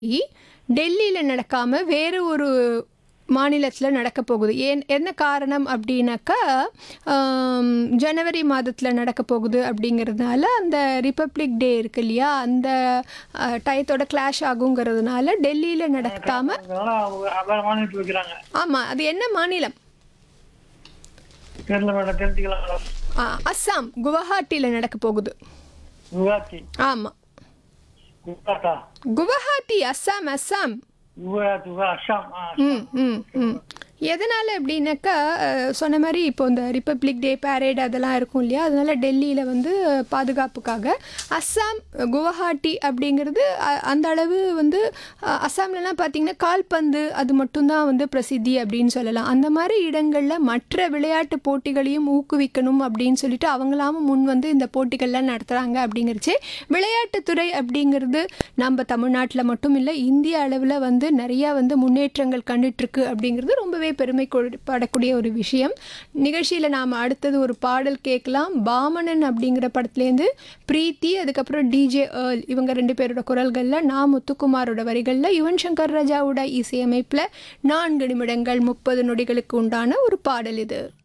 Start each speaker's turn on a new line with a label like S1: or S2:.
S1: டெல்லியில் நடக்காமல் வேறு ஒரு மாநிலத்தில் நடக்க போகுது ஏன் என்ன காரணம் அப்படின்னாக்கா ஆம், ஜனவரி மாதத்தில் நடக்க போகுது அப்படிங்கிறதுனால அந்த ரிப்பப்ளிக் டே இருக்கு இல்லையா அந்த அஹ், டயத்தோட கிளாஷ் ஆகுங்கிறதுனால டெல்லியில் நடக்காமல்
S2: அதனால அவங்க வேற மாநிலத்தில் வைக்கிறாங்க
S1: ஆமாம் அது என்ன மாநிலம்
S2: தெரியல மேடம் தெரிஞ்சுக்கலாம்
S1: ஆ, அஸ்ஸாம் குவஹாட்டியில் நடக்க போகுது
S2: குவஹாத்தி
S1: ஆமாம்
S2: குவஹாத்தா
S1: குவஹாத்தி அஸ்ஸாம் அஸ்ஸாம்
S2: குவஹாத்தி குவஹா- அஸ்ஸாம் ஆ,
S1: ம் ம் ம் எதனால் அப்படின்னாக்கா அஹ், சொன்ன மாதிரி இப்போ இந்த ரிப்பப்ளிக் டே பேரேட் அதெல்லாம் இருக்கும் இல்லையா அதனால டெல்லியில் வந்து பாதுகாப்புக்காக அஸ்ஸாம் குவஹாட்டி அப்படிங்கிறது அ- அந்த அளவு வந்து அஹ், அஸ்ஸாம்லலாம் பார்த்தீங்கன்னா கால்பந்து அது மட்டும்தான் வந்து பிரசித்தி அப்படின்னு சொல்லலாம் அந்த மாதிரி இடங்களில் மற்ற விளையாட்டு போட்டிகளையும் ஊக்குவிக்கணும் அப்படின்னு சொல்லிட்டு அவங்களாம முன் வந்து இந்த போட்டிகள்லாம் நடத்துகிறாங்க அப்படிங்கிறச்சு விளையாட்டுத்துறை அப்படிங்கிறது நம்ம தமிழ்நாட்டில் மட்டும் இல்லை இந்திய அளவில் வந்து நிறையா வந்து முன்னேற்றங்கள் கண்டுட்ருக்கு அப்படிங்கிறது ரொம்பவே பெருமை கொள்- படக்கூடிய ஒரு விஷயம் நிகழ்ச்சியில் நாம் அடுத்தது ஒரு பாடல் கேட்கலாம் பாமணன் அப்படிங்கிற படத்துலேருந்து பிரீத்தி அதுக்கப்புறம் டிஜே ஏர்ல் இவங்க ரெண்டு பேரோட குரல்களில் நான் முத்துக்குமாரோட வரிகளில் யுவன் சங்கர் ராஜாவோட இசையமைப்பில் நான்கு நிமிடங்கள் முப்பது நொடிகளுக்கு உண்டான ஒரு பாடல் இது